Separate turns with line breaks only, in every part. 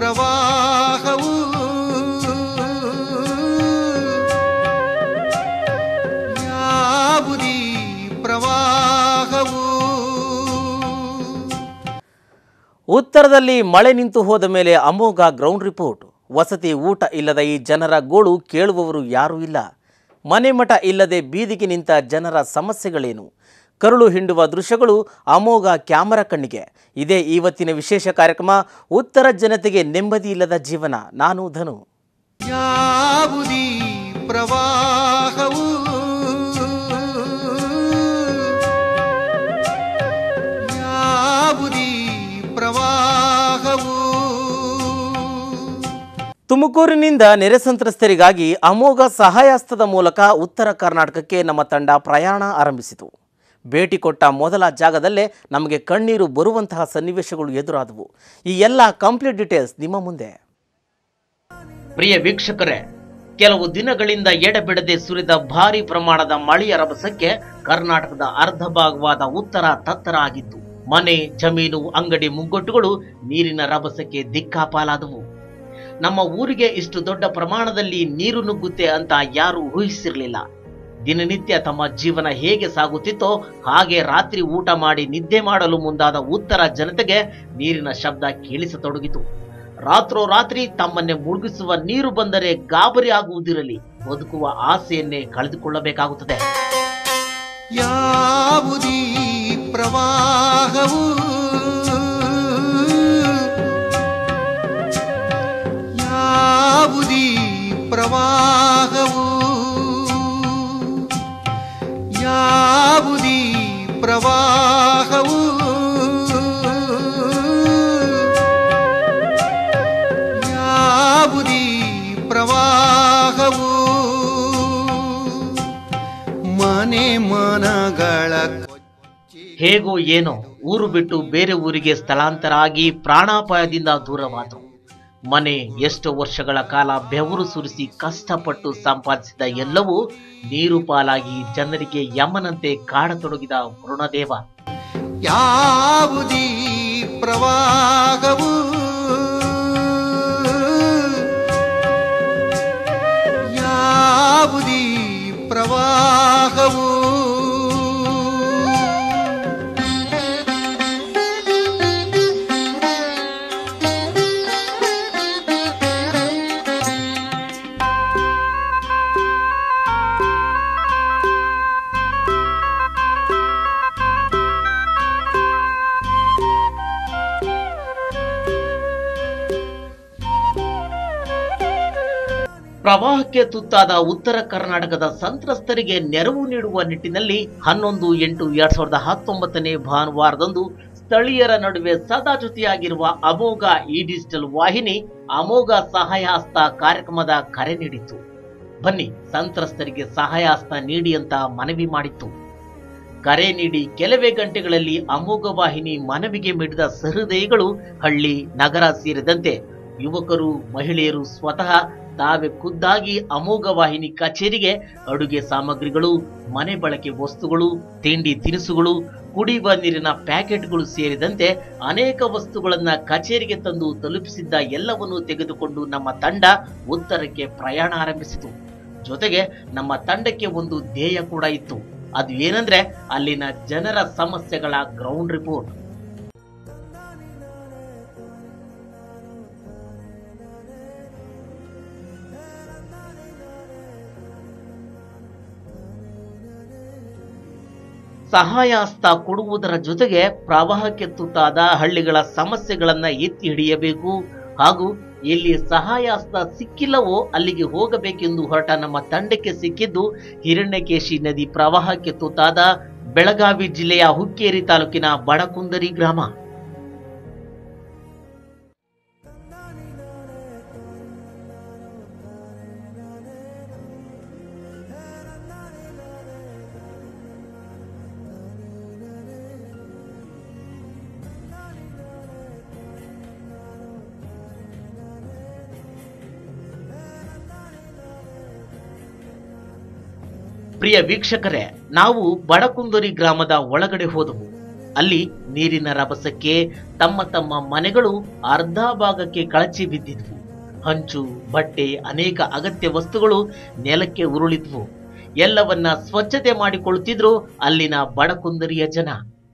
ಪ್ರವಾಹವು ಯಾವುದೀ ಪ್ರವಾಹವು
ಉತ್ತರದಲ್ಲಿ ಮಳೆ ನಿಂತು ಹೋದ ಮೇಲೆ ಅಮೋಘ ಗ್ರೌಂಡ್ ರಿಪೋರ್ಟ್ ವಸತಿ ಊಟ ಇಲ್ಲದ ಈ ಜನರ ಗೋಳು ಕೇಳುವವರು ಯಾರೂ ಇಲ್ಲ ಮನೆ ಮಠ ಇಲ್ಲದೆ ಬೀದಿಗೆ ನಿಂತ ಜನರ ಸಮಸ್ಯೆಗಳೇನು ಕರುಳು ಹಿಂಡುವ ದೃಶ್ಯಗಳು ಅಮೋಘ ಕ್ಯಾಮರಾ ಕಣ್ಣಿಗೆ ಇದೇ ಇವತ್ತಿನ ವಿಶೇಷ ಕಾರ್ಯಕ್ರಮ ಉತ್ತರ ಜನತೆಗೆ ನೆಮ್ಮದಿ ಇಲ್ಲದ ಜೀವನ ನಾನು ಧನು
ಯಾವುದೀ ಪ್ರವಾಹವು ಯಾವುದೀ ಪ್ರವಾಹವು
ತುಮಕೂರಿನಿಂದ ನೆರೆ ಸಂತ್ರಸ್ತರಿಗಾಗಿ ಅಮೋಘ ಸಹಾಯಹಸ್ತದ ಮೂಲಕ ಉತ್ತರ ಕರ್ನಾಟಕಕ್ಕೆ ನಮ್ಮ ತಂಡ ಪ್ರಯಾಣ ಆರಂಭಿಸಿತು ಭೇಟಿ ಕೊಟ್ಟ ಮೊದಲ ಜಾಗದಲ್ಲೇ ನಮಗೆ ಕಣ್ಣೀರು ಬರುವಂತಹ ಸನ್ನಿವೇಶಗಳು ಎದುರಾದವು ಈ ಎಲ್ಲ ಕಂಪ್ಲೀಟ್ ಡೀಟೇಲ್ಸ್ ನಿಮ್ಮ ಮುಂದೆ ಪ್ರಿಯ ವೀಕ್ಷಕರೇ ಕೆಲವು ದಿನಗಳಿಂದ ಎಡೆಬಿಡದೆ ಸುರಿದ ಭಾರಿ ಪ್ರಮಾಣದ ಮಳೆಯ ರಭಸಕ್ಕೆ ಕರ್ನಾಟಕದ ಅರ್ಧ ಭಾಗವಾದ ಉತ್ತರ ತತ್ತರ ಆಗಿತ್ತು ಮನೆ ಜಮೀನು ಅಂಗಡಿ ಮುಂಗಟ್ಟುಗಳು ನೀರಿನ ರಭಸಕ್ಕೆ ದಿಕ್ಕಾಪಾಲಾದವು ನಮ್ಮ ಊರಿಗೆ ಇಷ್ಟು ದೊಡ್ಡ ಪ್ರಮಾಣದಲ್ಲಿ ನೀರು ನುಗ್ಗುತ್ತೆ ಅಂತ ಯಾರೂ ಊಹಿಸಿರಲಿಲ್ಲ ದಿನನಿತ್ಯ ತಮ್ಮ ಜೀವನ ಹೇಗೆ ಸಾಗುತ್ತಿತ್ತೋ ಹಾಗೆ ರಾತ್ರಿ ಊಟ ಮಾಡಿ ನಿದ್ದೆ ಮಾಡಲು ಮುಂದಾದ ಉತ್ತರ ಜನತೆಗೆ ನೀರಿನ ಶಬ್ದ ಕೇಳಿಸತೊಡಗಿತು ರಾತ್ರೋರಾತ್ರಿ ತಮ್ಮನ್ನೇ ಮುಳುಗಿಸುವ ನೀರು ಬಂದರೆ ಗಾಬರಿ ಆಗುವುದಿರಲಿ ಬದುಕುವ ಆಸೆಯನ್ನೇ ಕಳೆದುಕೊಳ್ಳಬೇಕಾಗುತ್ತದೆ
ಯಾವುದೀ ಪ್ರವಾಹವು ಯಾವುದೀ ಪ್ರವಾಹವು ಯಾವುದೀ ಪ್ರವಾಹವು ಯಾವುದೀ ಪ್ರವಾಹವು ಮನೆ ಮನಗಳ
ಹೇಗೋ ಏನೋ ಊರು ಬಿಟ್ಟು ಬೇರೆ ಊರಿಗೆ ಸ್ಥಳಾಂತರ ಆಗಿ ಪ್ರಾಣಾಪಾಯದಿಂದ ದೂರವಾದರು ಮನೆ ಎಷ್ಟೋ ವರ್ಷಗಳ ಕಾಲ ಬೆವರು ಸುರಿಸಿ ಕಷ್ಟಪಟ್ಟು ಸಂಪಾದಿಸಿದ ಎಲ್ಲವೂ ನೀರು ಪಾಲಾಗಿ ಜನರಿಗೆ ಯಮನಂತೆ ಕಾಡತೊಡಗಿದ ವರುಣದೇವ
ಯಾವುದೀ ಪ್ರವಾಹವು ಯಾವುದೀ ಪ್ರವಾಹವು
ಪ್ರವಾಹಕ್ಕೆ ತುತ್ತಾದ ಉತ್ತರ ಕರ್ನಾಟಕದ ಸಂತ್ರಸ್ತರಿಗೆ ನೆರವು ನೀಡುವ ನಿಟ್ಟಿನಲ್ಲಿ ಹನ್ನೊಂದು ಎಂಟು ಎರಡ್ ಸಾವಿರದ ಹತ್ತೊಂಬತ್ತನೇ ಭಾನುವಾರದಂದು ಸ್ಥಳೀಯರ ನಡುವೆ ಸದಾ ಜೊತೆಯಾಗಿರುವ ಅಮೋಘ ಈ ಡಿಜಿಟಲ್ ವಾಹಿನಿ ಅಮೋಘ ಸಹಾಯ ಹಸ್ತ ಕಾರ್ಯಕ್ರಮದ ಕರೆ ನೀಡಿತ್ತು ಬನ್ನಿ ಸಂತ್ರಸ್ತರಿಗೆ ಸಹಾಯ ಹಸ್ತ ನೀಡಿ ಅಂತ ಮನವಿ ಮಾಡಿತ್ತು ಕರೆ ನೀಡಿ ಕೆಲವೇ ಗಂಟೆಗಳಲ್ಲಿ ಅಮೋಘ ವಾಹಿನಿ ಮನವಿಗೆ ಮಿಡಿದ ಸಹೃದಯಿಗಳು ಹಳ್ಳಿ ನಗರ ಸೇರಿದಂತೆ ಯುವಕರು ಮಹಿಳೆಯರು ಸ್ವತಃ ತಾವೇ ಖುದ್ದಾಗಿ ಅಮೋಘ ವಾಹಿನಿ ಕಚೇರಿಗೆ ಅಡುಗೆ ಸಾಮಗ್ರಿಗಳು ಮನೆ ಬಳಕೆ ವಸ್ತುಗಳು ತಿಂಡಿ ತಿನಿಸುಗಳು ಕುಡಿಯುವ ನೀರಿನ ಪ್ಯಾಕೆಟ್ಗಳು ಸೇರಿದಂತೆ ಅನೇಕ ವಸ್ತುಗಳನ್ನ ಕಚೇರಿಗೆ ತಂದು ತಲುಪಿಸಿದ್ದ ಎಲ್ಲವನ್ನೂ ತೆಗೆದುಕೊಂಡು ನಮ್ಮ ತಂಡ ಉತ್ತರಕ್ಕೆ ಪ್ರಯಾಣ ಆರಂಭಿಸಿತು ಜೊತೆಗೆ ನಮ್ಮ ತಂಡಕ್ಕೆ ಒಂದು ಧ್ಯೇಯ ಕೂಡ ಇತ್ತು ಅದು ಏನಂದ್ರೆ ಅಲ್ಲಿನ ಜನರ ಸಮಸ್ಯೆಗಳ ಗ್ರೌಂಡ್ ರಿಪೋರ್ಟ್ ಸಹಾಯ ಹಸ್ತ ಕೊಡುವುದರ ಜೊತೆಗೆ ಪ್ರವಾಹಕ್ಕೆ ತುತ್ತಾದ ಹಳ್ಳಿಗಳ ಸಮಸ್ಯೆಗಳನ್ನ ಎತ್ತಿ ಹಿಡಿಯಬೇಕು ಹಾಗೂ ಎಲ್ಲಿ ಸಹಾಯ ಹಸ್ತ ಸಿಕ್ಕಿಲ್ಲವೋ ಅಲ್ಲಿಗೆ ಹೋಗಬೇಕೆಂದು ಹೊರಟ ನಮ್ಮ ತಂಡಕ್ಕೆ ಸಿಕ್ಕಿದ್ದು ಹಿರಣ್ಯಕೇಶಿ ನದಿ ಪ್ರವಾಹಕ್ಕೆ ತುತ್ತಾದ ಬೆಳಗಾವಿ ಜಿಲ್ಲೆಯ ಹುಕ್ಕೇರಿ ತಾಲೂಕಿನ ಬಡಕುಂದರಿ ಗ್ರಾಮ ಪ್ರಿಯ ವೀಕ್ಷಕರೇ ನಾವು ಬಡಕುಂದರಿ ಗ್ರಾಮದ ಒಳಗಡೆ ಹೋದವು ಅಲ್ಲಿ ನೀರಿನ ರಭಸಕ್ಕೆ ತಮ್ಮ ತಮ್ಮ ಮನೆಗಳು ಅರ್ಧ ಭಾಗಕ್ಕೆ ಕಳಚಿ ಬಿದ್ದಿದ್ವು ಹಂಚು ಬಟ್ಟೆ ಅನೇಕ ಅಗತ್ಯ ವಸ್ತುಗಳು ನೆಲಕ್ಕೆ ಉರುಳಿದ್ವು ಎಲ್ಲವನ್ನ ಸ್ವಚ್ಛತೆ ಮಾಡಿಕೊಳ್ಳುತ್ತಿದ್ರು ಅಲ್ಲಿನ ಬಡಕುಂದರಿಯ ಜನ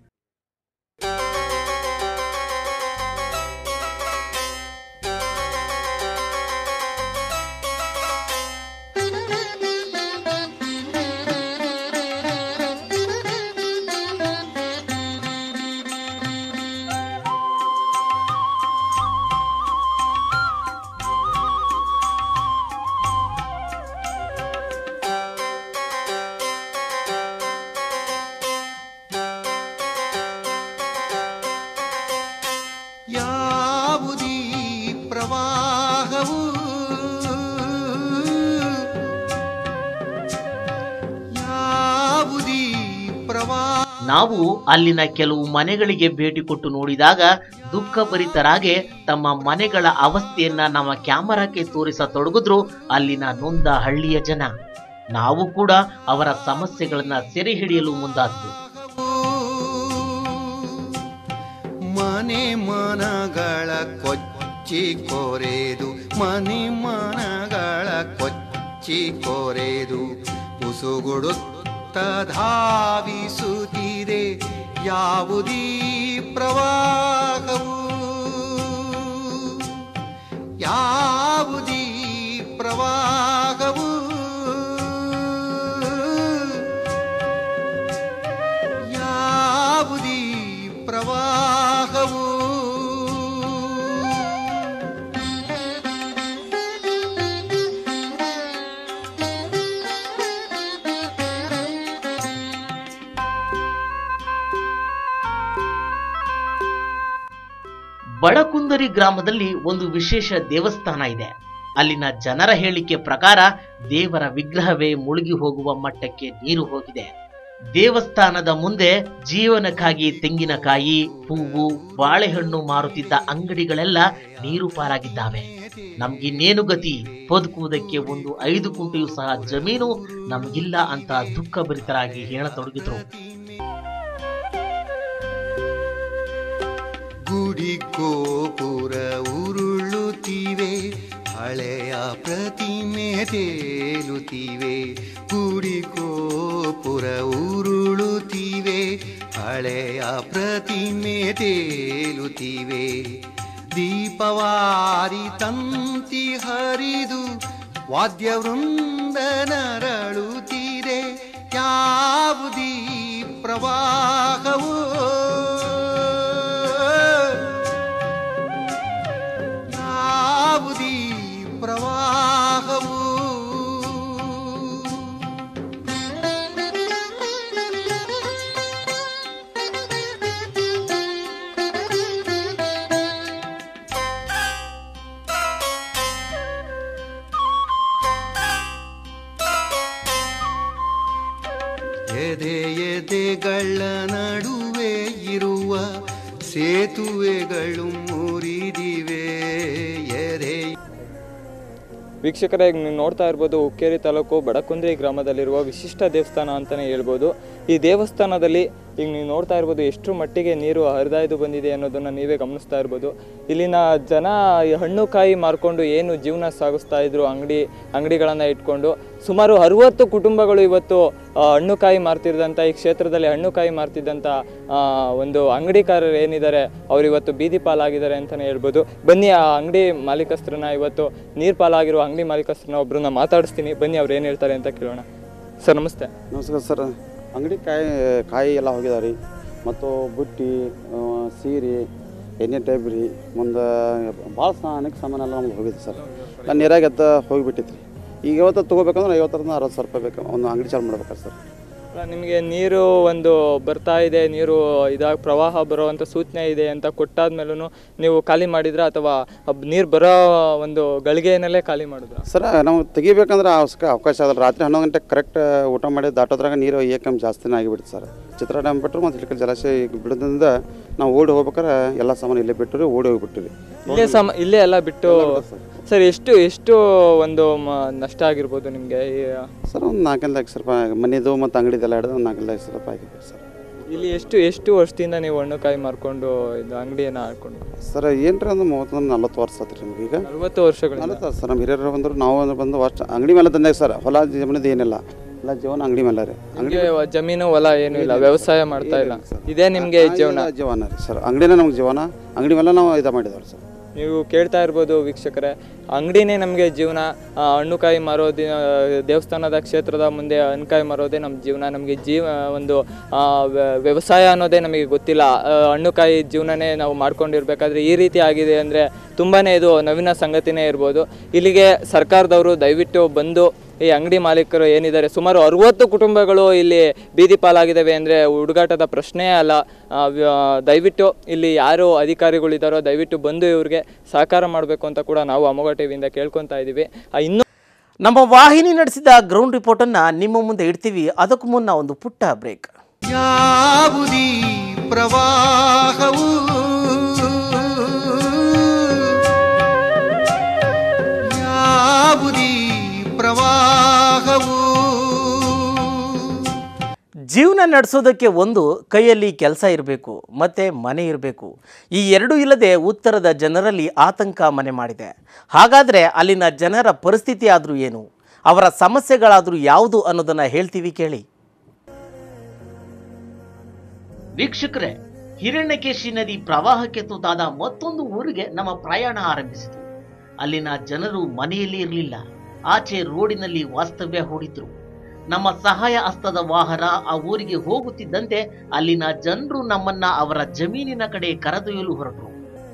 ಯಾವುದೀ ಪ್ರವಾಹವು ಯಾವುದೀ ಪ್ರವಾಹ
ನಾವು ಅಲ್ಲಿನ ಕೆಲವು ಮನೆಗಳಿಗೆ ಭೇಟಿ ಕೊಟ್ಟು ನೋಡಿದಾಗ ದುಃಖಭರಿತರಾಗೆ ತಮ್ಮ ಮನೆಗಳ ಅವಸ್ಥೆಯನ್ನ ನಮ್ಮ ಕ್ಯಾಮರಾಕ್ಕೆ ತೋರಿಸತೊಡಗಿದ್ರು ಅಲ್ಲಿನ ನೊಂದ ಹಳ್ಳಿಯ ಜನ ನಾವು ಕೂಡ ಅವರ ಸಮಸ್ಯೆಗಳನ್ನ ಸೆರೆ ಹಿಡಿಯಲು ಮುಂದಾದ್ವು
ಮನೆ ಮನಗಳ ಕೊಚ್ಚಿ ಕೊರೆದು ಮನೆ ಮನಗಳ ಕೊಚ್ಚಿ ಕೊರೆದು ಉಸುಗುಡುತ್ತ ಧಾವಿಸುತ್ತಿದೆ ಯಾವುದೀ ಪ್ರವಾಹವು ಯಾವುದೀ ಪ್ರವಾಹವು ಯಾವುದೀ ಪ್ರವಾಹವು
ಬಡಕುಂದರಿ ಗ್ರಾಮದಲ್ಲಿ ಒಂದು ವಿಶೇಷ ದೇವಸ್ಥಾನ ಇದೆ ಅಲ್ಲಿನ ಜನರ ಹೇಳಿಕೆ ಪ್ರಕಾರ ದೇವರ ವಿಗ್ರಹವೇ ಮುಳುಗಿ ಹೋಗುವ ಮಟ್ಟಕ್ಕೆ ನೀರು ಹೋಗಿದೆ ದೇವಸ್ಥಾನದ ಮುಂದೆ ಜೀವನಕ್ಕಾಗಿ ತೆಂಗಿನಕಾಯಿ ಹೂವು ಬಾಳೆಹಣ್ಣು ಮಾರುತ್ತಿದ್ದ ಅಂಗಡಿಗಳೆಲ್ಲ ನೀರು ಪಾಲಾಗಿದ್ದಾವೆ ನಮ್ಗಿನ್ನೇನು ಗತಿ ಬದುಕುವುದಕ್ಕೆ ಒಂದು ಐದು ಕುಂಟೆಯೂ ಸಹ ಜಮೀನು ನಮಗಿಲ್ಲ ಅಂತ ದುಃಖಭರಿತರಾಗಿ ಹೇಳತೊಡಗಿದ್ರು
ಗುಡಿ ಗೋಪುರ ಉರುಳುತ್ತಿವೆ ಹಳೆಯ ಪ್ರತಿಮೆ ತೇಲುತ್ತಿವೆ ಗುಡಿ ಗೋಪುರ ಉರುಳುತ್ತಿವೆ ಹಳೆಯ ಪ್ರತಿಮೆ ತೇಲುತ್ತಿವೆ ದೀಪವಾರಿ ತಂತಿ ಹರಿದು ವಾದ್ಯವೃಂದ ನರಳುತ್ತಿದೆ ಯಾವುದೀ ಪ್ರವಾಹವು ಯಾವುದೀ ಪ್ರವಾಹವು ಎದೆ ಎದೆಗಳ ನಡುವೆ ಇರುವ ಸೇತುವೆಗಳು ಮುರಿದಿವೆ ಎದೆ
ವೀಕ್ಷಕರೇ ಈಗ ನೀವು ನೋಡ್ತಾ ಇರ್ಬೋದು ಹುಕ್ಕೇರಿ ತಾಲೂಕು ಬಡಕುಂದ್ರಿ ಗ್ರಾಮದಲ್ಲಿರುವ ವಿಶಿಷ್ಟ ದೇವಸ್ಥಾನ ಅಂತಲೇ ಹೇಳ್ಬೋದು ಈ ದೇವಸ್ಥಾನದಲ್ಲಿ ಈಗ ನೀವು ನೋಡ್ತಾ ಇರ್ಬೋದು ಎಷ್ಟು ಮಟ್ಟಿಗೆ ನೀರು ಹರಿದಾಯ್ದು ಬಂದಿದೆ ಅನ್ನೋದನ್ನು ನೀವೇ ಗಮನಿಸ್ತಾ ಇರ್ಬೋದು ಇಲ್ಲಿನ ಜನ ಈ ಹಣ್ಣು ಕಾಯಿ ಮಾರ್ಕೊಂಡು ಏನು ಜೀವನ ಸಾಗಿಸ್ತಾ ಇದ್ರು ಅಂಗಡಿ ಅಂಗಡಿಗಳನ್ನು ಇಟ್ಕೊಂಡು ಸುಮಾರು ಅರುವತ್ತು ಕುಟುಂಬಗಳು ಇವತ್ತು ಆ, ಹಣ್ಣು ಕಾಯಿ ಮಾರ್ತಿದ್ದಂಥ ಈ ಕ್ಷೇತ್ರದಲ್ಲಿ ಹಣ್ಣು ಕಾಯಿ ಮಾರ್ತಿದ್ದಂಥ ಆ, ಒಂದು ಅಂಗಡಿಕಾರರು ಏನಿದ್ದಾರೆ ಅವ್ರು ಇವತ್ತು ಬೀದಿ ಪಾಲಾಗಿದ್ದಾರೆ ಅಂತಲೇ ಹೇಳ್ಬೋದು ಬನ್ನಿ ಆ ಅಂಗಡಿ ಮಾಲೀಕಸ್ಥರನ್ನ ಇವತ್ತು ನೀರು ಪಾಲಾಗಿರುವ ಅಂಗಡಿ ಮಾಲೀಕಸ್ಥರನ್ನ ಒಬ್ಬರನ್ನ ಮಾತಾಡಿಸ್ತೀನಿ ಬನ್ನಿ ಅವ್ರು ಏನು ಹೇಳ್ತಾರೆ ಅಂತ ಕೇಳೋಣ ಸರ್ ನಮಸ್ತೆ
ನಮಸ್ಕಾರ ಸರ್ ಅಂಗಡಿ ಕಾಯಿ ಕಾಯಿ ಎಲ್ಲ ಹೋಗಿದಾವೆ ರೀ ಮತ್ತು ಬುಟ್ಟಿ ಆ, ಸೀರೆ ಎಣ್ಣೆ ಟೈಬ್ರಿ ಮುಂದೆ ಭಾಳ ಸಾ ಅನೇಕ ಸಾಮಾನೆಲ್ಲ ನಮ್ಗೆ ಹೋಗಿದೆ ಸರ್ ನಾನು ನೀರಾಗ ಎದ್ದ ಹೋಗಿಬಿಟ್ಟಿತ್ತು ರೀ ಈಗ ಇವತ್ತು ತೊಗೋಬೇಕಂದ್ರೆ ಐವತ್ತರಿಂದ ಅರವತ್ತು ಸಾವಿರ ರೂಪಾಯಿ ಬೇಕು ಒಂದು ಅಂಗಡಿ ಚಾಲು ಮಾಡ್ಬೇಕಾರೆ ಸರ್
ನಿಮಗೆ ನೀರು ಒಂದು ಬರ್ತಾ ಇದೆ ನೀರು ಇದಾಗ ಪ್ರವಾಹ ಬರುವಂಥ ಸೂಚನೆ ಇದೆ ಅಂತ ಕೊಟ್ಟಾದ್ಮೇಲೂ ನೀವು ಖಾಲಿ ಮಾಡಿದ್ರಾ ಅಥವಾ ನೀರು ಬರೋ ಒಂದು ಗಳಿಗೆಯಲ್ಲೇ ಖಾಲಿ ಮಾಡಿದ್ರಾ
ಸರ್ ನಾವು ತೆಗಿಬೇಕಂದ್ರೆ ಅವಶ್ಯಕ ಅವಕಾಶ ಆಗಲ್ಲ ರಾತ್ರಿ ಹನ್ನೊಂದು ಗಂಟೆ ಕರೆಕ್ಟ್ ಊಟ ಮಾಡಿ ದಾಟೋದ್ರಾಗ ನೀರು ಏಕಮ್ ಜಾಸ್ತಿನೇ ಆಗಿಬಿಡ್ತು ಸರ್ ಚಿತ್ರ ಡ್ಯಾಮ್ ಬಿಟ್ಟರು ಮತ್ತು ಇಳಕಲ್ ಜಲಾಶಯ ಈಗ ಬಿಡೋದ್ರಿಂದ ನಾವು ಓಡಿ ಹೋಗ್ಬೇಕಾರೆ ಎಲ್ಲ ಸಾಮಾನು ಇಲ್ಲೇ ಬಿಟ್ಟು ರೀ ಓಡಿ ಹೋಗಿಬಿಟ್ಟು ರೀ
ಇಲ್ಲೇ ಸಮ ಇಲ್ಲೇ ಎಲ್ಲ ಬಿಟ್ಟು ಸರ್ ಎಷ್ಟು ಎಷ್ಟು ಒಂದು ಮ- ನಷ್ಟ ಆಗಿರ್ಬೋದು ನಿಮಗೆ
ಸರ್ ಒಂದು ನಾಲ್ಕೈದು ಲಕ್ಷ ರೂಪಾಯಿ ಮನೆದು ಮತ್ತು ಅಂಗಡಿದೆಲ್ಲ ಹಿಡಿದು ಒಂದು ನಾಲ್ಕೈದು ಲಕ್ಷ ರೂಪಾಯಿ ಆಗಿದೆ ಸರ್
ಇಲ್ಲಿ ಎಷ್ಟು ಎಷ್ಟು ವರ್ಷದಿಂದ ನೀವು ಹಣ್ಣುಕಾಯಿ ಮಾರ್ಕೊಂಡು ಇದು ಅಂಗಡಿಯನ್ನು ಹಾಕೊಂಡು
ಸರ್ ಏನ್ರಿ ಅಂದ್ರೆ ಮೂವತ್ತೊಂದು ನಲ್ವತ್ತು ವರ್ಷ ಆತ್ರಿ ನಮ್ಗೆ ಈಗ
ನಲವತ್ತು ವರ್ಷಗಳಿಂದ
ನಲ್ವತ್ತು ಸರ್ ನಮ್ಮ ಹಿರಿಯರು ಬಂದರು ನಾವು ಒಂದು ಬಂದು ಅಷ್ಟು ಅಂಗಡಿ ಮೇಲೆ ತಂದೆ ಸರ್ ಹೊಲ ಜಮೀನದ ಏನಿಲ್ಲ ಎಲ್ಲ ಜೀವನ ಅಂಗಡಿ ಮೇಲೆ ರೀ ಅಂಗಡಿ
ನಿಮ್ಗೆ ಜಮೀನು ಹೊಲ ಏನು ಇಲ್ಲ ವ್ಯವಸಾಯ ಮಾಡ್ತಾ ಇಲ್ಲ ಇದೇ ನಿಮಗೆ ಜೀವನ
ಜೀವನ ರೀ ಸರ್ ಅಂಗಡಿನೇ ನಮ್ಗೆ ಜೀವನ ಅಂಗಡಿ ಮೇಲೆ ನಾವು ಇದು ಮಾಡಿದವ್ರಿ ಸರ್
ನೀವು ಕೇಳ್ತಾ ಇರ್ಬೋದು ವೀಕ್ಷಕರೇ ಅಂಗಡಿನೇ ನಮಗೆ ಜೀವನ ಆ, ಹಣ್ಣುಕಾಯಿ ಮಾರೋದಿ ಆ, ದೇವಸ್ಥಾನದ ಕ್ಷೇತ್ರದ ಮುಂದೆ ಹಣ್ಣುಕಾಯಿ ಮಾರೋದೇ ನಮ್ಮ ಜೀವನ ನಮಗೆ ಜೀವ ಒಂದು ಆ, ವ್ಯ- ವ್ಯವಸಾಯ ಅನ್ನೋದೇ ನಮಗೆ ಗೊತ್ತಿಲ್ಲ ಆ, ಹಣ್ಣುಕಾಯಿ ಜೀವನನೇ ನಾವು ಮಾಡ್ಕೊಂಡಿರ್ಬೇಕಾದ್ರೆ ಈ ರೀತಿ ಆಗಿದೆ ಅಂದರೆ ತುಂಬಾ ಇದು ನವೀನ ಸಂಗತಿನೇ ಇರ್ಬೋದು ಇಲ್ಲಿಗೆ ಸರ್ಕಾರದವರು ದಯವಿಟ್ಟು ಬಂದು ಈ ಅಂಗಡಿ ಮಾಲೀಕರು ಏನಿದ್ದಾರೆ ಸುಮಾರು ಅರುವತ್ತು ಕುಟುಂಬಗಳು ಇಲ್ಲಿ ಬೀದಿ ಪಾಲಾಗಿದ್ದಾವೆ ಅಂದರೆ ಹುಡುಗಾಟದ ಪ್ರಶ್ನೆಯೇ ಅಲ್ಲ ಆ, ವ್ಯ- ದಯವಿಟ್ಟು ಇಲ್ಲಿ ಯಾರು ಅಧಿಕಾರಿಗಳಿದ್ದಾರೋ ದಯವಿಟ್ಟು ಬಂದು ಇವ್ರಿಗೆ ಸಹಕಾರ ಮಾಡಬೇಕು ಅಂತ ಕೂಡ ನಾವು ಅಮೋಘ ಟಿವಿಯಿಂದ ಕೇಳ್ಕೊತಾ ಇದ್ದೀವಿ ಆ, ಇನ್ನೂ
ನಮ್ಮ ವಾಹಿನಿ ನಡೆಸಿದ ಗ್ರೌಂಡ್ ರಿಪೋರ್ಟನ್ನು ನಿಮ್ಮ ಮುಂದೆ ಇಡ್ತೀವಿ ಅದಕ್ಕೂ ಮುನ್ನ ಒಂದು ಪುಟ್ಟ ಬ್ರೇಕ್
ಯಾವುದೀ ಪ್ರವಾಹವು ಯಾವುದೀ ಪ್ರವಾಹವು
ಜೀವನ ನಡೆಸೋದಕ್ಕೆ ಒಂದು ಕೈಯಲ್ಲಿ ಕೆಲಸ ಇರಬೇಕು ಮತ್ತು ಮನೆ ಇರಬೇಕು ಈ ಎರಡೂ ಇಲ್ಲದೆ ಉತ್ತರದ ಜನರಲ್ಲಿ ಆತಂಕ ಮನೆ ಮಾಡಿದೆ ಹಾಗಾದರೆ ಅಲ್ಲಿನ ಜನರ ಪರಿಸ್ಥಿತಿ ಆದರೂ ಏನು ಅವರ ಸಮಸ್ಯೆಗಳಾದರೂ ಯಾವುದು ಅನ್ನೋದನ್ನು ಹೇಳ್ತೀವಿ ಕೇಳಿ ವೀಕ್ಷಕರೇ ಹಿರಣ್ಯಕೇಶಿ ನದಿ ಪ್ರವಾಹಕ್ಕೆ ತುತ್ತಾದ ಮತ್ತೊಂದು ಊರಿಗೆ ನಮ್ಮ ಪ್ರಯಾಣ ಆರಂಭಿಸಿತು ಅಲ್ಲಿನ ಜನರು ಮನೆಯಲ್ಲಿ ಇರಲಿಲ್ಲ ಆಚೆ ರೋಡಿನಲ್ಲಿ ವಾಸ್ತವ್ಯ ಹೂಡಿದ್ರು ನಮ್ಮ ಸಹಾಯ ಹಸ್ತದ ವಾಹನ ಆ ಊರಿಗೆ ಹೋಗುತ್ತಿದ್ದಂತೆ ಅಲ್ಲಿನ ಜನರು ನಮ್ಮನ್ನ ಅವರ ಜಮೀನಿನ ಕಡೆ ಕರೆದೊಯ್ಯಲು ಹೊರಟರು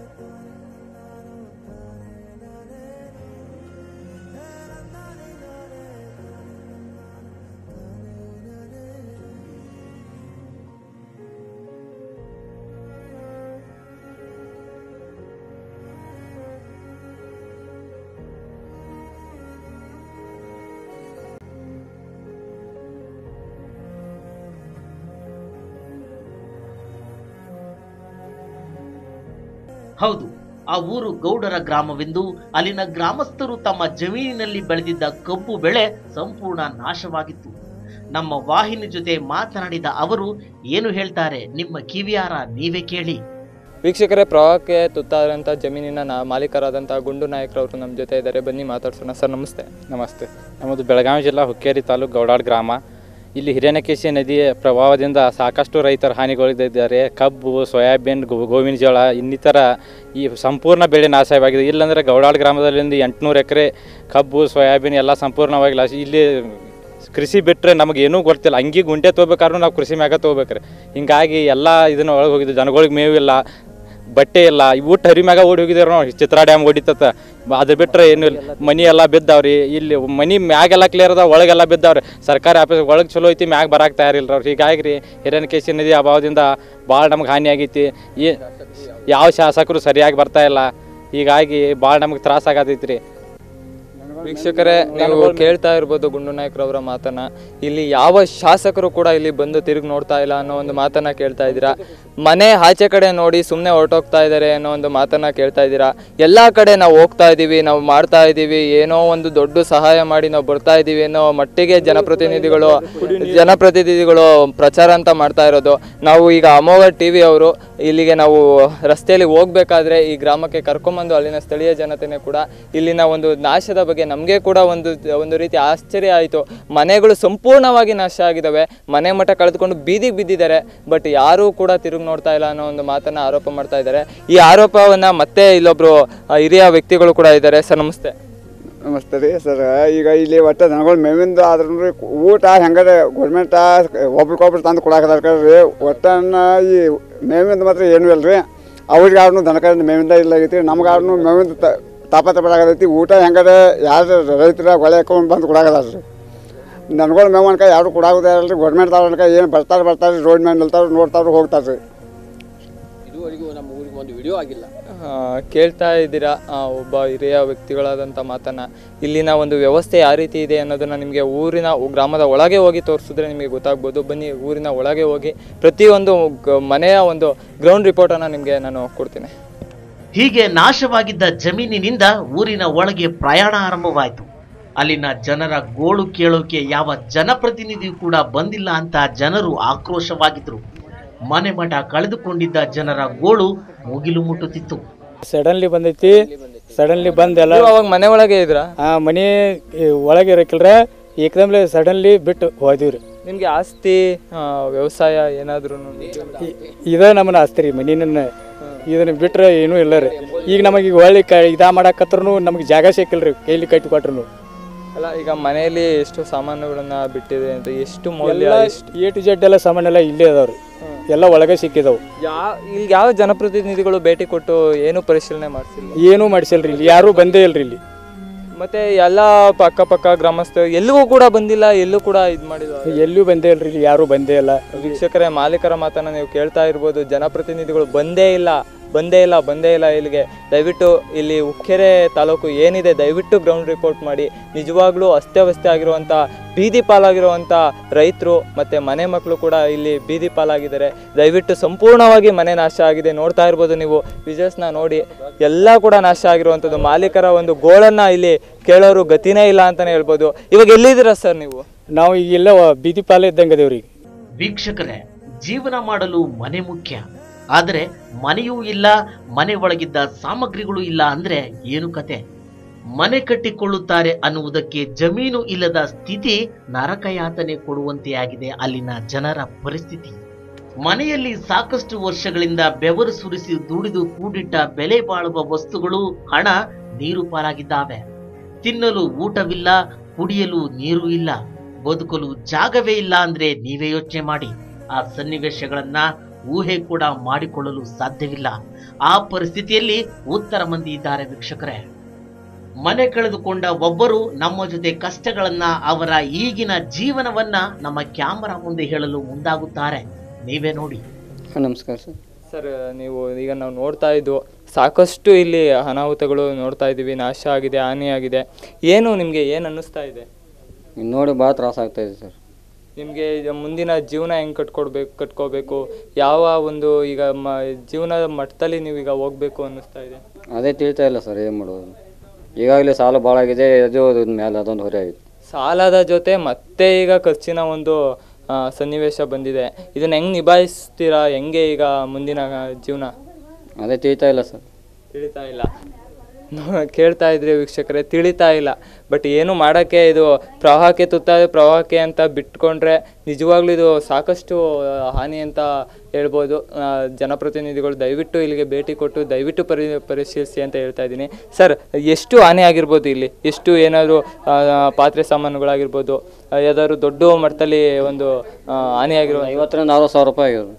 ಹೌದು ಆ ಊರು ಗೌಡರ ಗ್ರಾಮವೆಂದು ಅಲ್ಲಿನ ಗ್ರಾಮಸ್ಥರು ತಮ್ಮ ಜಮೀನಿನಲ್ಲಿ ಬೆಳೆದಿದ್ದ ಕಬ್ಬು ಬೆಳೆ ಸಂಪೂರ್ಣ ನಾಶವಾಗಿತ್ತು ನಮ್ಮ ವಾಹಿನಿ ಜೊತೆ ಮಾತನಾಡಿದ ಅವರು ಏನು ಹೇಳ್ತಾರೆ ನಿಮ್ಮ ಕಿವಿಯಾರ ನೀವೇ ಕೇಳಿ
ವೀಕ್ಷಕರೇ ಪ್ರವಾಹಕ್ಕೆ ತುತ್ತಾದಂಥ ಜಮೀನಿನ ನಾ ಮಾಲೀಕರಾದಂಥ ಗುಂಡು ನಾಯಕರವರು ನಮ್ಮ ಜೊತೆ ಇದ್ದಾರೆ ಬನ್ನಿ ಮಾತಾಡ್ಸೋಣ ಸರ್ ನಮಸ್ತೆ
ನಮಸ್ತೆ ನಮ್ಮದು ಬೆಳಗಾವಿ ಜಿಲ್ಲಾ ಹುಕ್ಕೇರಿ ತಾಲೂಕು ಗೌಡಾಡ್ ಗ್ರಾಮ ಇಲ್ಲಿ ಹಿರಣ್ಯಕೇಶಿ ನದಿಯ ಪ್ರಭಾವದಿಂದ ಸಾಕಷ್ಟು ರೈತರ ಹಾನಿಗೊಳಗಿದ್ದಾರೆ ಕಬ್ಬು ಸೋಯಾಬೀನ್ ಗೋ- ಗೋವಿನ ಜೋಳ ಇನ್ನಿತರ ಈ ಸಂಪೂರ್ಣ ಬೆಳೆ ನಾಶವಾಗಿದೆ ಇಲ್ಲಾಂದರೆ ಗೌಡಾಡ್ ಗ್ರಾಮದಲ್ಲಿ ಎಂಟುನೂರು ಎಕರೆ ಕಬ್ಬು ಸೋಯಾಬೀನ್ ಎಲ್ಲ ಸಂಪೂರ್ಣವಾಗಿ ಲಾಸ್ ಇಲ್ಲಿ ಕೃಷಿ ಬಿಟ್ಟರೆ ನಮಗೆ ಏನೂ ಗೊತ್ತಿಲ್ಲ ಅಂಗಿ ಗುಂಟೆ ತೊಗೋಬೇಕಾದ್ರೂ ನಾವು ಕೃಷಿ ಮ್ಯಾಗ ತೊಗೋಬೇಕ್ರಿ ಹಿಂಗಾಗಿ ಎಲ್ಲ ಇದನ್ನ ಒಳಗೆ ಹೋಗಿದ್ದು ಜನಗಳಿಗೆ ಮೇವಿಲ್ಲ ಬಟ್ಟೆ ಇಲ್ಲ ಊಟ ಹರಿ ಮ್ಯಾಗ ಓಡಿ ಹೋಗಿದ್ದೇವೆ ನಾವು ಚಿತ್ರಾ ಡ್ಯಾಮ್ ಓಡಿತತ್ತ ಅದು ಬಿಟ್ಟರೆ ಏನು ಇಲ್ಲ ಮನಿ ಎಲ್ಲ ಬಿದ್ದಾವ್ರಿ ಇಲ್ಲಿ ಮನಿ ಮ್ಯಾಗೆಲ್ಲ ಕ್ಲಿಯರ್ ಅದ ಒಳಗೆಲ್ಲ ಬಿದ್ದಾವ್ರಿ ಸರ್ಕಾರಿ ಆಫೀಸ್ ಒಳಗೆ ಚಲೋ ಐತಿ ಮ್ಯಾಗ ಬರಾಕ್ ತಯಾರಿಲ್ಲ ಅವ್ರು ಹೀಗಾಗಿ ರೀ ಹಿರಣ್ಯಕೇಶಿ ನದಿ ಅಭಾವದಿಂದ ಭಾಳ ನಮ್ಗೆ ಹಾನಿ ಆಗೈತಿ ಈ ಯಾವ ಶಾಸಕರು ಸರಿಯಾಗಿ ಬರ್ತಾ ಇಲ್ಲ ಹೀಗಾಗಿ ಭಾಳ ನಮ್ಗೆ ತ್ರಾಸ ಆಗತೈತಿ ರೀ
ವೀಕ್ಷಕರೇ ನೀವು ಕೇಳ್ತಾ ಇರ್ಬೋದು ಗುಂಡು ನಾಯಕರವರ ಮಾತನ್ನ ಇಲ್ಲಿ ಯಾವ ಶಾಸಕರು ಕೂಡ ಇಲ್ಲಿ ಬಂದು ತಿರುಗಿ ನೋಡ್ತಾ ಇಲ್ಲ ಅನ್ನೋ ಒಂದು ಮಾತನ್ನ ಕೇಳ್ತಾ ಇದ್ದೀರಾ ಮನೆ ಆಚೆ ಕಡೆ ನೋಡಿ ಸುಮ್ಮನೆ ಹೊರಟೋಗ್ತಾ ಇದ್ದಾರೆ ಅನ್ನೋ ಒಂದು ಮಾತನ್ನ ಕೇಳ್ತಾ ಇದ್ದೀರಾ ಎಲ್ಲ ಕಡೆ ನಾವು ಹೋಗ್ತಾ ಇದ್ದೀವಿ ನಾವು ಮಾಡ್ತಾ ಇದ್ದೀವಿ ಏನೋ ಒಂದು ದೊಡ್ಡ ಸಹಾಯ ಮಾಡಿ ನಾವು ಬರ್ತಾ ಇದ್ದೀವಿ ಅನ್ನೋ ಮಟ್ಟಿಗೆ ಜನಪ್ರತಿನಿಧಿಗಳು ಜನಪ್ರತಿನಿಧಿಗಳು ಪ್ರಚಾರ ಅಂತ ಮಾಡ್ತಾ ಇರೋದು ನಾವು ಈಗ ಅಮೋಘ ಟಿ ವಿ ಅವರು ಇಲ್ಲಿಗೆ ನಾವು ರಸ್ತೆಯಲ್ಲಿ ಹೋಗ್ಬೇಕಾದ್ರೆ ಈ ಗ್ರಾಮಕ್ಕೆ ಕರ್ಕೊಂಬಂದು ಅಲ್ಲಿನ ಸ್ಥಳೀಯ ಜನತೆನೇ ಕೂಡ ಇಲ್ಲಿನ ಒಂದು ನಾಶದ ಬಗ್ಗೆ ನಮಗೆ ಕೂಡ ಒಂದು ಒಂದು ರೀತಿ ಆಶ್ಚರ್ಯ ಆಯಿತು ಮನೆಗಳು ಸಂಪೂರ್ಣವಾಗಿ ನಾಶ ಆಗಿದ್ದಾವೆ ಮನೆ ಮಠ ಕಳೆದುಕೊಂಡು ಬೀದಿಗೆ ಬಿದ್ದಿದ್ದಾರೆ ಬಟ್ ಯಾರೂ ಕೂಡ ತಿರುಗಿ ನೋಡ್ತಾ ಇಲ್ಲ ಅನ್ನೋ ಒಂದು ಮಾತನ್ನ ಆರೋಪ ಮಾಡ್ತಾ ಇದ್ದಾರೆ ಈ ಆರೋಪವನ್ನ ಮತ್ತೆ ಇಲ್ಲೊಬ್ರು ಆ, ಹಿರಿಯ ವ್ಯಕ್ತಿಗಳು ಕೂಡ ಇದ್ದಾರೆ ಸರ್ ನಮಸ್ತೆ
ನಮಸ್ತೆ ರೀ ಸರ್ ಈಗ ಇಲ್ಲಿ ಒಟ್ಟು ದನಗಳು ಮೇವಿಂದ ಆದ್ರೂ ರೀ ಊಟ ಹೆಂಗಾರೆ ಗೌರ್ಮೆಂಟ ಒಬ್ರಿಗೊಬ್ರು ತಂದು ಕೊಡಾಕದಾರ ರೀ ಒಟ್ಟನ್ನ ಈ ಮೇವಿಂದ ಮಾತ್ರ ಏನೂ ಇಲ್ಲ ರೀ ಅವ್ರಿಗೆ ಯಾರನ್ನೂ ದನಕರಿಂದ ಮೇವಿಂದ ಇಲ್ಲ ಆಗೈತಿ ನಮ್ಗೆ ಯಾರನ್ನೂ ಮೇವಿಂದ ತ- ತಾಪತ್ರ ಪಡಾಕತೈತಿ ಊಟ ಹೆಂಗಾರೆ ಯಾರು ರೈತರ ಹೊಳೆ ಹಾಕೊಂಡು ಬಂದು ಕೊಡಾಕದಾರ ರೀ ದನಗಳು ಮೇವು ಅನ್ಕ ಯಾರು ಕೊಡಾಗೋದೇ ಇಲ್ಲ ರೀ ಗೌರ್ಮೆಂಟ್ದವ್ರ ಅನ್ಕ ಏನು ಬರ್ತಾರೆ ಬರ್ತಾರೆ ರೋಡ್ ಮೇಲೆ ನಿಲ್ತಾರೆ ನೋಡ್ತಾರೆ ಹೋಗ್ತಾರೆ ರೀ
ಆ, ಕೇಳ್ತಾ ಇದ್ದೀರಾ ಆ, ಒಬ್ಬ ಹಿರಿಯ ವ್ಯಕ್ತಿಗಳಾದಂಥ ಮಾತನ್ನ ಇಲ್ಲಿನ ಒಂದು ವ್ಯವಸ್ಥೆ ಯಾವ ರೀತಿ ಇದೆ ಅನ್ನೋದನ್ನ ನಿಮಗೆ ಊರಿನ ಗ್ರಾಮದ ಒಳಗೆ ಹೋಗಿ ತೋರಿಸಿದ್ರೆ ನಿಮಗೆ ಗೊತ್ತಾಗ್ಬೋದು ಬನ್ನಿ ಊರಿನ ಒಳಗೆ ಹೋಗಿ ಪ್ರತಿಯೊಂದು ಗ- ಮನೆಯ ಒಂದು ಗ್ರೌಂಡ್ ರಿಪೋರ್ಟನ್ನು ನಿಮಗೆ ನಾನು ಕೊಡ್ತೀನಿ
ಹೀಗೆ ನಾಶವಾಗಿದ್ದ ಜಮೀನಿನಿಂದ ಊರಿನ ಒಳಗೆ ಪ್ರಯಾಣ ಆರಂಭವಾಯಿತು ಅಲ್ಲಿನ ಜನರ ಗೋಳು ಕೇಳೋಕೆ ಯಾವ ಜನಪ್ರತಿನಿಧಿಯೂ ಕೂಡ ಬಂದಿಲ್ಲ ಅಂತ ಜನರು ಆಕ್ರೋಶವಾಗಿದ್ರು ಮನೆ ಮಠ ಕಳೆದುಕೊಂಡಿದ್ದ ಜನರ ಗೋಳು ಮುಗಿಲು ಮುಟ್ಟುತ್ತಿತ್ತು
ಸಡನ್ಲಿ ಬಂದೈತಿ ಸಡನ್ಲಿ ಬಂದೆಲ್ಲ
ನೀವು ಅವಾಗ ಮನೆ ಒಳಗೆ ಇದ್ರಾ
ಆ ಮನೆ ಈ ಒಳಗೆ ಇರಕಿಲ್ರ ಏಕದಮ್ಲೆ ಸಡನ್ಲಿ ಬಿಟ್ಟು ಹೋದಿವ್ರಿ
ನಿಮ್ಗೆ ಆಸ್ತಿ ಆ, ವ್ಯವಸಾಯ ಏನಾದ್ರು
ಇದ ನಮ್ಮನ್ನ ಆಸ್ತಿ ರೀ ಮನಿನ ಇದನ್ನ ಬಿಟ್ರೆ ಏನೂ ಇಲ್ಲ ರೀ ಈಗ ನಮಗೆ ಈಗ ಹೊಳ್ಳಿ ಕ ಇದಾ ಮಾಡಾಕತ್ರು ನಮಗೆ ಜಾಗ ಸಿಕ್ಕಿಲ್ರಿ ಕೈಲಿ ಕಟ್ಟಿ ಕೊಟ್ರು
ಅಲ್ಲ ಈಗ ಮನೆಯಲ್ಲಿ ಎಷ್ಟು ಸಾಮಾನುಗಳನ್ನ ಬಿಟ್ಟಿದೆ ಅಂತ ಎಷ್ಟು ಮೌಲ್ಯ
ಎಲ್ಲ
ಎಷ್ಟು
ಎ ಟು ಜೆಡ್ ಎಲ್ಲ ಸಾಮಾನ್ ಎಲ್ಲ ಇಲ್ಲೇ ಅದಾವ್ರಿ ಎಲ್ಲ ಒಳಗೆ ಸಿಕ್ಕಿದಾವು
ಯಾ ಇಲ್ಲಿ ಯಾವ ಜನಪ್ರತಿನಿಧಿಗಳು ಭೇಟಿ ಕೊಟ್ಟು ಏನು ಪರಿಶೀಲನೆ ಮಾಡ್ತಿಲ್ಲ
ಏನೂ ಮಾಡಿಸಿಲ್ರಿ ಇಲ್ಲಿ ಯಾರೂ ಬಂದೇ ಇಲ್ರಿ ಇಲ್ಲಿ
ಮತ್ತೆ ಎಲ್ಲ ಅಕ್ಕಪಕ್ಕ ಗ್ರಾಮಸ್ಥರು ಎಲ್ಲಿಗೂ ಕೂಡ ಬಂದಿಲ್ಲ ಎಲ್ಲೂ ಕೂಡ ಇದು ಮಾಡಿದ
ಎಲ್ಲೂ ಬಂದೇ ಇಲ್ರಿ ಇಲ್ಲಿ ಯಾರೂ ಬಂದೇ ಇಲ್ಲ
ವೀಕ್ಷಕರೇ ಮಾಲೀಕರ ಮಾತನ್ನ ನೀವು ಕೇಳ್ತಾ ಇರ್ಬೋದು ಜನಪ್ರತಿನಿಧಿಗಳು ಬಂದೇ ಇಲ್ಲ ಬಂದೇ ಇಲ್ಲ ಬಂದೇ ಇಲ್ಲ ಇಲ್ಲಿಗೆ ದಯವಿಟ್ಟು ಇಲ್ಲಿ ಉಕ್ಕೆರೆ ತಾಲೂಕು ಏನಿದೆ ದಯವಿಟ್ಟು ಗ್ರೌಂಡ್ ರಿಪೋರ್ಟ್ ಮಾಡಿ ನಿಜವಾಗ್ಲೂ ಅಸ್ತವ್ಯಸ್ತ ಆಗಿರುವಂಥ ಬೀದಿ ಪಾಲಾಗಿರುವಂಥ ರೈತರು ಮತ್ತು ಮನೆ ಮಕ್ಕಳು ಕೂಡ ಇಲ್ಲಿ ಬೀದಿ ಪಾಲಾಗಿದ್ದಾರೆ ದಯವಿಟ್ಟು ಸಂಪೂರ್ಣವಾಗಿ ಮನೆ ನಾಶ ಆಗಿದೆ ನೋಡ್ತಾ ಇರ್ಬೋದು ನೀವು ವಿಜಯಸ್ನ ನೋಡಿ ಎಲ್ಲ ಕೂಡ ನಾಶ ಆಗಿರುವಂಥದ್ದು ಮಾಲೀಕರ ಒಂದು ಗೋಳನ್ನು ಇಲ್ಲಿ ಕೇಳೋರು ಗತಿನೇ ಇಲ್ಲ ಅಂತಲೇ ಹೇಳ್ಬೋದು ಇವಾಗ ಎಲ್ಲಿದ್ದೀರಾ ಸರ್ ನೀವು
ನಾವು ಈಗ ಇಲ್ಲ ಬೀದಿ ಪಾಲ ಇದ್ದಂಗೆ ಅದೇವ್ರಿ
ವೀಕ್ಷಕರೇ ಜೀವನ ಮಾಡಲು ಮನೆ ಮುಖ್ಯ ಆದರೆ ಮನೆಯೂ ಇಲ್ಲ ಮನೆ ಒಳಗಿದ್ದ ಸಾಮಗ್ರಿಗಳು ಇಲ್ಲ ಅಂದ್ರೆ ಏನು ಕತೆ ಮನೆ ಕಟ್ಟಿಕೊಳ್ಳುತ್ತಾರೆ ಅನ್ನುವುದಕ್ಕೆ ಜಮೀನು ಇಲ್ಲದ ಸ್ಥಿತಿ ನರಕಯಾತನೆ ಕೊಡುವಂತೆ ಆಗಿದೆ ಅಲ್ಲಿನ ಜನರ ಪರಿಸ್ಥಿತಿ ಮನೆಯಲ್ಲಿ ಸಾಕಷ್ಟು ವರ್ಷಗಳಿಂದ ಬೆವರು ಸುರಿಸಿ ದುಡಿದು ಕೂಡಿಟ್ಟ ಬೆಲೆ ಬಾಳುವ ವಸ್ತುಗಳು ಹಣ ನೀರು ಪಾಲಾಗಿದ್ದಾವೆ ತಿನ್ನಲು ಊಟವಿಲ್ಲ ಕುಡಿಯಲು ನೀರು ಇಲ್ಲ ಬದುಕಲು ಜಾಗವೇ ಇಲ್ಲ ಅಂದ್ರೆ ನೀವೇ ಯೋಚನೆ ಮಾಡಿ ಆ ಸನ್ನಿವೇಶಗಳನ್ನ ಊಹೆ ಕೂಡ ಮಾಡಿಕೊಳ್ಳಲು ಸಾಧ್ಯವಿಲ್ಲ ಆ ಪರಿಸ್ಥಿತಿಯಲ್ಲಿ ಉತ್ತರ ಮಂದಿ ಇದ್ದಾರೆ ವೀಕ್ಷಕರೇ ಮನೆ ಕಳೆದುಕೊಂಡ ಒಬ್ಬರು ನಮ್ಮ ಜೊತೆ ಕಷ್ಟಗಳನ್ನ ಅವರ ಈಗಿನ ಜೀವನವನ್ನ ನಮ್ಮ ಕ್ಯಾಮರಾ ಮುಂದೆ ಹೇಳಲು ಮುಂದಾಗುತ್ತಾರೆ ನೀವೇ ನೋಡಿ
ನಮಸ್ಕಾರ ಸರ್
ಸರ್ ನೀವು ಈಗ ನಾವು ನೋಡ್ತಾ ಇದ್ದು ಸಾಕಷ್ಟು ಇಲ್ಲಿ ಅನಾಹುತಗಳು ನೋಡ್ತಾ ಇದ್ದೀವಿ ನಾಶ ಆಗಿದೆ ಹಾನಿಯಾಗಿದೆ ಏನು ನಿಮಗೆ ಏನು ಅನ್ನಿಸ್ತಾ ಇದೆ
ಇನ್ನು ನೋಡಿ ಭಾಳ ತ್ರಾಸ ಆಗ್ತಾ ಇದೆ ಸರ್
ನಿಮಗೆ ಮುಂದಿನ ಜೀವನ ಹೆಂಗೆ ಕಟ್ಕೊಡ್ಬೇಕು ಕಟ್ಕೋಬೇಕು ಯಾವ ಒಂದು ಈಗ ಮ ಜೀವನದ ಮಟ್ಟದಲ್ಲಿ ನೀವು ಈಗ ಹೋಗ್ಬೇಕು ಅನ್ನಿಸ್ತಾ ಇದೆ
ಅದೇ ತಿಳಿತಾ ಇಲ್ಲ ಸರ್ ಏನು ಮಾಡೋದು ಈಗಾಗಲೇ ಸಾಲ ಭಾಳ ಆಗಿದೆ ಅದು ಮೇಲೆ ಅದೊಂದು ಹೊರೆ ಆಗಿದೆ
ಸಾಲದ ಜೊತೆ ಮತ್ತೆ ಈಗ ಖರ್ಚಿನ ಒಂದು ಆ, ಸನ್ನಿವೇಶ ಬಂದಿದೆ ಇದನ್ನ ಹೆಂಗೆ ನಿಭಾಯಿಸ್ತೀರಾ ಹೆಂಗೆ ಈಗ ಮುಂದಿನ ಜೀವನ
ಅದೇ ತಿಳಿತಾ ಇಲ್ಲ ಸರ್
ತಿಳಿತಾ ಇಲ್ಲ ಕೇಳ್ತಾ ಇದ್ರಿ ವೀಕ್ಷಕರೇ ತಿಳಿತಾ ಇಲ್ಲ ಬಟ್ ಏನು ಮಾಡೋಕ್ಕೆ ಇದು ಪ್ರವಾಹಕ್ಕೆ ತುತ್ತಾದ ಪ್ರವಾಹಕ್ಕೆ ಅಂತ ಬಿಟ್ಕೊಂಡ್ರೆ ನಿಜವಾಗ್ಲೂ ಇದು ಸಾಕಷ್ಟು ಆ, ಹಾನಿ ಅಂತ ಹೇಳ್ಬೋದು ಆ, ಜನಪ್ರತಿನಿಧಿಗಳು ದಯವಿಟ್ಟು ಇಲ್ಲಿಗೆ ಭೇಟಿ ಕೊಟ್ಟು ದಯವಿಟ್ಟು ಪರಿ ಪರಿಶೀಲಿಸಿ ಅಂತ ಹೇಳ್ತಾ ಇದ್ದೀನಿ ಸರ್ ಎಷ್ಟು ಹಾನಿ ಆಗಿರ್ಬೋದು ಇಲ್ಲಿ ಎಷ್ಟು ಏನಾದರೂ ಪಾತ್ರೆ ಸಾಮಾನುಗಳಾಗಿರ್ಬೋದು ಆ, ಯಾವ್ದಾದ್ರು ದೊಡ್ಡ ಮಟ್ಟದಲ್ಲಿ ಒಂದು ಆ, ಹಾನಿ ಆಗಿರೋ
ಐವತ್ತರಿಂದ ಅರವತ್ತು ಸಾವಿರ ರೂಪಾಯಿ ಆಗಿದೆ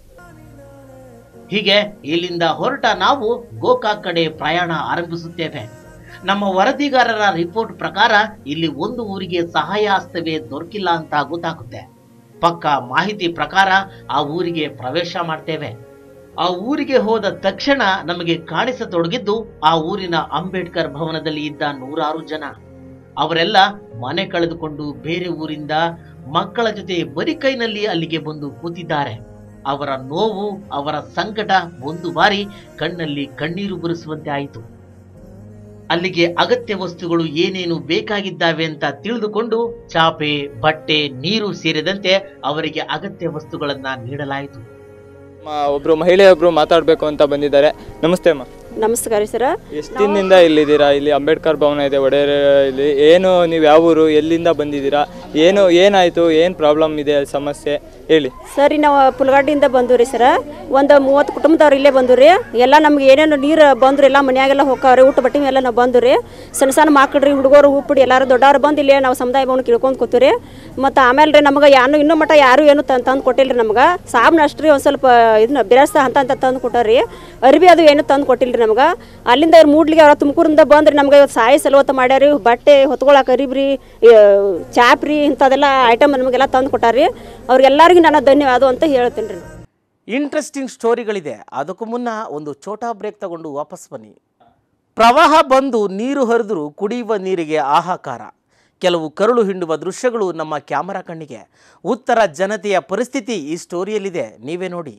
ಹೀಗೆ ಇಲ್ಲಿಂದ ಹೊರಟ ನಾವು ಗೋಕಾಕ್ ಕಡೆ ಪ್ರಯಾಣ ಆರಂಭಿಸುತ್ತೇವೆ ನಮ್ಮ ವರದಿಗಾರರ ರಿಪೋರ್ಟ್ ಪ್ರಕಾರ ಇಲ್ಲಿ ಒಂದು ಊರಿಗೆ ಸಹಾಯ ಹಸ್ತವೇ ದೊರಕಿಲ್ಲ ಅಂತ ಗೊತ್ತಾಗುತ್ತೆ ಪಕ್ಕ ಮಾಹಿತಿ ಪ್ರಕಾರ ಆ ಊರಿಗೆ ಪ್ರವೇಶ ಮಾಡ್ತೇವೆ ಆ ಊರಿಗೆ ಹೋದ ತಕ್ಷಣ ನಮಗೆ ಕಾಣಿಸತೊಡಗಿದ್ದು ಆ ಊರಿನ ಅಂಬೇಡ್ಕರ್ ಭವನದಲ್ಲಿ ಇದ್ದ ನೂರಾರು ಜನ ಅವರೆಲ್ಲ ಮನೆ ಕಳೆದುಕೊಂಡು ಬೇರೆ ಊರಿಂದ ಮಕ್ಕಳ ಜೊತೆ ಬರಿ ಕೈನಲ್ಲಿ ಅಲ್ಲಿಗೆ ಬಂದು ಕೂತಿದ್ದಾರೆ ಅವರ ನೋವು ಅವರ ಸಂಕಟ ಒಂದು ಬಾರಿ ಕಣ್ಣಲ್ಲಿ ಕಣ್ಣೀರು ಬರಿಸುವಂತೆ ಆಯಿತು ಅಲ್ಲಿಗೆ ಅಗತ್ಯ ವಸ್ತುಗಳು ಏನೇನು ಬೇಕಾಗಿದ್ದಾವೆ ಅಂತ ತಿಳಿದುಕೊಂಡು ಚಾಪೆ ಬಟ್ಟೆ ನೀರು ಸೇರಿದಂತೆ ಅವರಿಗೆ ಅಗತ್ಯ ವಸ್ತುಗಳನ್ನ ನೀಡಲಾಯಿತು
ಮ- ಒಬ್ರು ಮಹಿಳೆಯೊಬ್ರು ಮಾತಾಡಬೇಕು ಅಂತ ಬಂದಿದ್ದಾರೆ ನಮಸ್ತೆ ಅಮ್ಮ
ನಮಸ್ಕಾರ ಸರ
ಎಷ್ಟು ದಿನದಿಂದ ಇಲ್ಲಿದ್ದೀರಾ ಇಲ್ಲಿ ಅಂಬೇಡ್ಕರ್ ಭವನ ಇದೆ ಒಡೆಯರ್ ಇಲ್ಲಿ ಏನು ನೀವು ಯಾವ ಊರು ಎಲ್ಲಿಂದ ಬಂದಿದ್ದೀರಾ ಏನು ಏನಾಯಿತು ಏನು ಪ್ರಾಬ್ಲಮ್ ಇದೆ ಸಮಸ್ಯೆ ಹೇಳಿ
ಸರಿ ನಾವು ಪುಲ್ಗಾಡಿಯಿಂದ ಬಂದು ರೀ ಸರ ಒಂದು ಮೂವತ್ತು ಕುಟುಂಬದವ್ರು ಇಲ್ಲೇ ಬಂದು ರೀ ಎಲ್ಲ ನಮ್ಗೆ ಏನೇನು ನೀರು ಬಂದ್ರು ಎಲ್ಲ ಮನ್ಯಾಗೆಲ್ಲ ಹೋಗ್ತಾವ್ರಿ ಊಟ ಬಟ್ಟೆ ಎಲ್ಲ ನಾವು ಬಂದು ರೀ ಸಣ್ಣ ಸಣ್ಣ ಮಕ್ಳು ರೀ ಹುಡುಗರು ಉಪ್ಪಿಡಿ ಎಲ್ಲರೂ ದೊಡ್ಡವ್ರು ಬಂದು ಇಲ್ಲೇ ನಾವು ಸಮುದಾಯ ಭವನ ಕೇಳ್ಕೊಂಡು ಕೂತೀವಿ ಮತ್ತು ಆಮೇಲೆ ರೀ ನಮಗೆ ಯಾರು ಇನ್ನೂ ಮಟ್ಟ ಯಾರು ಏನು ತಂದು ತಂದು ಕೊಟ್ಟಿಲ್ಲ ರೀ ನಮ್ಗೆ ಸಾಬ್ನ ಅಷ್ಟು ರೀ ಒಂದು ಸ್ವಲ್ಪ ಇದನ್ನ ಬಿರಸ್ತ ಅಂತ ಅಂತ ತಂದು ಕೊಟ್ಟಾರಿ ಅರ್ಬಿ ಅದು ಏನು ತಂದು ಕೊಟ್ಟಿಲ್ಲ ರೀ ನಮ್ಗೆ ಅಲ್ಲಿಂದ ಅವ್ರು ಮೂಡ್ಲಿಗೆ ಅವ್ರ ತುಮಕೂರಿಂದ ಬಂದ್ರಿ ನಮ್ಗೆ ಇವತ್ತು ಸಾಯಿ ಸಲವತ್ತ ಮಾಡ್ಯಾರಿ ಬಟ್ಟೆ ಹೊತ್ಕೊಳಕ್ಕೆ ಅರಿಬ್ರಿ ಚಾಪ್ರಿ ಇಂಥದೆಲ್ಲ ಐಟಮ್ ನಮಗೆಲ್ಲ ತಂದು ಕೊಟ್ಟಾರಿ ಅವ್ರಿಗೆಲ್ಲರಿಗೂ ನಾನು ಧನ್ಯವಾದ ಅಂತ ಹೇಳ್ತೀನಿ ರೀ
ಇಂಟ್ರೆಸ್ಟಿಂಗ್ ಸ್ಟೋರಿಗಳಿದೆ ಅದಕ್ಕೂ ಮುನ್ನ ಒಂದು ಛೋಟಾ ಬ್ರೇಕ್ ತಗೊಂಡು ವಾಪಸ್ ಬನ್ನಿ ಪ್ರವಾಹ ಬಂದು ನೀರು ಹರಿದ್ರು ಕುಡಿಯುವ ನೀರಿಗೆ ಹಾಹಾಕಾರ ಕೆಲವು ಕರುಳು ಹಿಂಡುವ ದೃಶ್ಯಗಳು ನಮ್ಮ ಕ್ಯಾಮರಾ ಕಣ್ಣಿಗೆ ಉತ್ತರ ಜನತೆಯ ಪರಿಸ್ಥಿತಿ ಈ ಸ್ಟೋರಿಯಲ್ಲಿದೆ ನೀವೇ ನೋಡಿ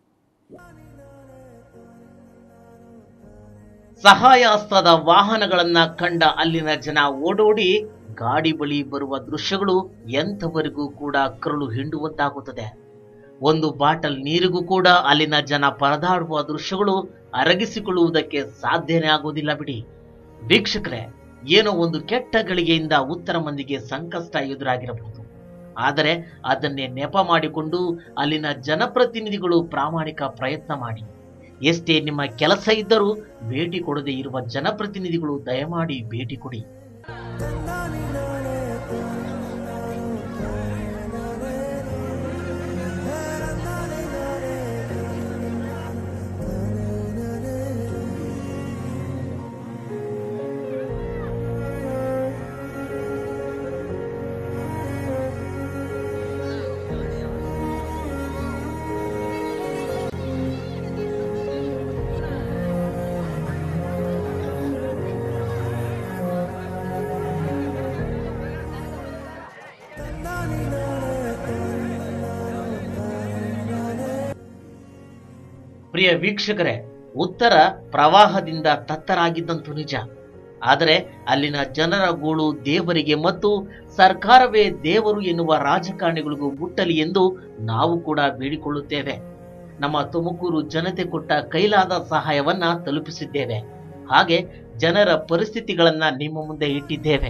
ಸಹಾಯಾಸ್ತದ ವಾಹನಗಳನ್ನ ಕಂಡ ಅಲ್ಲಿನ ಜನ ಓಡೋಡಿ ಗಾಡಿ ಬಳಿ ಬರುವ ದೃಶ್ಯಗಳು ಎಂಥವರಿಗೂ ಕೂಡ ಕರುಳು ಹಿಂಡುವಂತಾಗುತ್ತದೆ ಒಂದು ಬಾಟಲ್ ನೀರಿಗೂ ಕೂಡ ಅಲ್ಲಿನ ಜನ ಪರದಾಡುವ ದೃಶ್ಯಗಳು ಅರಗಿಸಿಕೊಳ್ಳುವುದಕ್ಕೆ ಸಾಧ್ಯನೇ ಆಗುವುದಿಲ್ಲ ಬಿಡಿ ವೀಕ್ಷಕರೇ ಏನೋ ಒಂದು ಕೆಟ್ಟ ಗಳಿಗೆಯಿಂದ ಉತ್ತರ ಮಂದಿಗೆ ಸಂಕಷ್ಟ ಎದುರಾಗಿರಬಹುದು ಆದರೆ ಅದನ್ನೇ ನೆಪ ಮಾಡಿಕೊಂಡು ಅಲ್ಲಿನ ಜನಪ್ರತಿನಿಧಿಗಳು ಪ್ರಾಮಾಣಿಕ ಪ್ರಯತ್ನ ಮಾಡಿ ಎಷ್ಟೇ ನಿಮ್ಮ ಕೆಲಸ ಇದ್ದರೂ ಭೇಟಿ ಕೊಡದೇ ಇರುವ ಜನಪ್ರತಿನಿಧಿಗಳು ದಯಮಾಡಿ ಭೇಟಿ ಕೊಡಿ ಪ್ರಿಯ ವೀಕ್ಷಕರೇ ಉತ್ತರ ಪ್ರವಾಹದಿಂದ ತತ್ತರಾಗಿದ್ದಂತೂ ನಿಜ ಆದರೆ ಅಲ್ಲಿನ ಜನರ ಗೋಳು ದೇವರಿಗೆ ಮತ್ತು ಸರ್ಕಾರವೇ ದೇವರು ಎನ್ನುವ ರಾಜಕಾರಣಿಗಳಿಗೂ ಮುಟ್ಟಲಿ ಎಂದು ನಾವು ಕೂಡ ಬೇಡಿಕೊಳ್ಳುತ್ತೇವೆ ನಮ್ಮ ತುಮಕೂರು ಜನತೆ ಕೊಟ್ಟ ಕೈಲಾದ ಸಹಾಯವನ್ನ ತಲುಪಿಸಿದ್ದೇವೆ ಹಾಗೆ ಜನರ ಪರಿಸ್ಥಿತಿಗಳನ್ನ ನಿಮ್ಮ ಮುಂದೆ ಇಟ್ಟಿದ್ದೇವೆ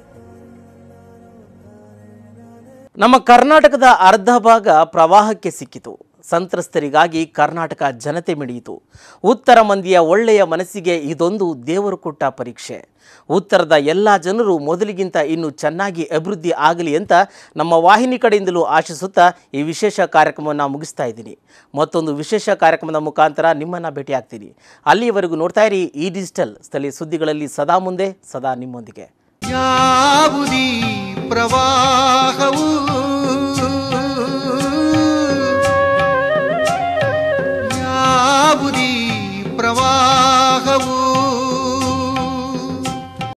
ನಮ್ಮ ಕರ್ನಾಟಕದ ಅರ್ಧ ಭಾಗ ಪ್ರವಾಹಕ್ಕೆ ಸಿಕ್ಕಿತು ಸಂತ್ರಸ್ತರಿಗಾಗಿ ಕರ್ನಾಟಕ ಜನತೆ ಮಿಡಿಯಿತು ಉತ್ತರ ಮಂದಿಯ ಒಳ್ಳೆಯ ಮನಸ್ಸಿಗೆ ಇದೊಂದು ದೇವರು ಕೊಟ್ಟ ಪರೀಕ್ಷೆ ಉತ್ತರದ ಎಲ್ಲ ಜನರು ಮೊದಲಿಗಿಂತ ಇನ್ನೂ ಚೆನ್ನಾಗಿ ಅಭಿವೃದ್ಧಿ ಆಗಲಿ ಅಂತ ನಮ್ಮ ವಾಹಿನಿ ಕಡೆಯಿಂದಲೂ ಆಶಿಸುತ್ತಾ ಈ ವಿಶೇಷ ಕಾರ್ಯಕ್ರಮವನ್ನು ಮುಗಿಸ್ತಾ ಇದ್ದೀನಿ ಮತ್ತೊಂದು ವಿಶೇಷ ಕಾರ್ಯಕ್ರಮದ ಮುಖಾಂತರ ನಿಮ್ಮನ್ನು ಭೇಟಿಯಾಗ್ತೀನಿ ಅಲ್ಲಿಯವರೆಗೂ ನೋಡ್ತಾ ಇರಿ ಈ ಡಿಜಿಟಲ್ ಸ್ಥಳೀಯ ಸುದ್ದಿಗಳಲ್ಲಿ ಸದಾ ಮುಂದೆ ಸದಾ ನಿಮ್ಮೊಂದಿಗೆ
ಯಾವುದೀ ಪ್ರವಾಹವು